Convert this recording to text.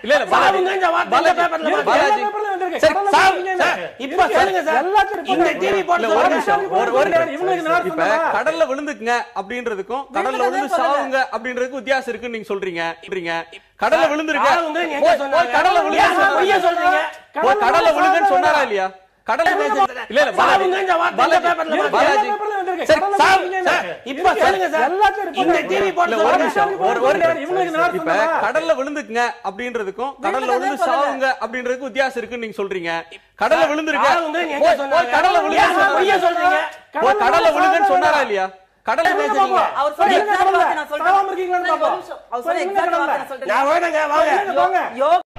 இல்ல, இல்ல, பாலாஜி. சாவுங்கன்ற வார்த்தை இந்த பாலாஜி. பேப்பர்ல இல்ல, வருது. பாலாஜி. எல்லா பேப்பர்லயும் வந்திருக்கு. சரி, கடல்ல சாவு. விழுந்தீங்க. சார், இப்ப சொல்லுங்க சார். எல்லாத்தையும் இந்த report டிவி போட்டு இல்ல, ஒரு சொல்லுங்க. நிமிஷம், ஒரு ஒரு நிமிஷம். இவங்களுக்கு நேரம் இப்ப சொன்னதா? கடல்ல விழுந்துக்குங்க அப்படின்றதுக்கும் கடல்ல விழுந்ததே விழுந்து சொல்லல. சாவுங்க அப்படின்றதுக்கு வித்தியாசம் இருக்குன்னு நீங்க சொல்றீங்க சொல்றீங்க கடல்ல விழுந்துருங்க சாவுங்கன்னு எங்க போய், சொன்னாங்க? போய் கடல்ல விழுங்க ஏன் பொய்யா சொல்றீங்க? போய் கடல்ல விழுங்கன்னு சொன்னாரா இல்லையா கடல்ல இல்ல இல்ல பாலாஜி சாவுங்கன்ற வார்த்தை இந்த பாலாஜி பேப்பர்ல வருது. பாலாஜி எல்லா பேப்பர்லயும் வந்திருக்கு. சரி, கடல்ல சாவு. விழுந்தீங்க. சார், இப்ப சொல்லுங்க சார். எல்லாத்தையும் report இந்த பண்ணுங்க. டிவி போட்டு இல்ல, ஒரு சொல்லுங்க. நிமிஷம், ஒரு ஒரு இவங்களுக்கு நேரம் இப்ப சொன்னதா? கடல்ல விழுந்துக்குங்க அப்படின்றதுக்கும் கடல்ல விழுந்ததே விழுந்து சொல்லல. சாவுங்க அப்படின்றதுக்கு வித்தியாசம் இருக்குன்னு நீங்க சொல்றீங்க கடல்ல விழுந்துருங்க சாவுங்கன்னு எங்க போய், சொன்னாங்க? போய் கடல்ல விழுங்க ஏன் பொய்யா சொல்றீங்க? போய் கடல்ல விழுங்கன்னு சொன்னாரா இல்லையா கடல்ல பேசுறீங்க. பாப்போம். அவர் சொல்ல சொல்லுங்க exact கடல்ல. வார்த்தை நான் சொல்றேன். சாவாம இருக்கீங்களான்னு சரி, ஒரு பாப்போம். நிமிஷம். அவர் சொல்ல சொல்லுங்க exact கடல்ல. வார்த்தை நான் சொல்றேன். நான் வேணுங்க வாங்க சொல்லுங்க, போங்க. யோ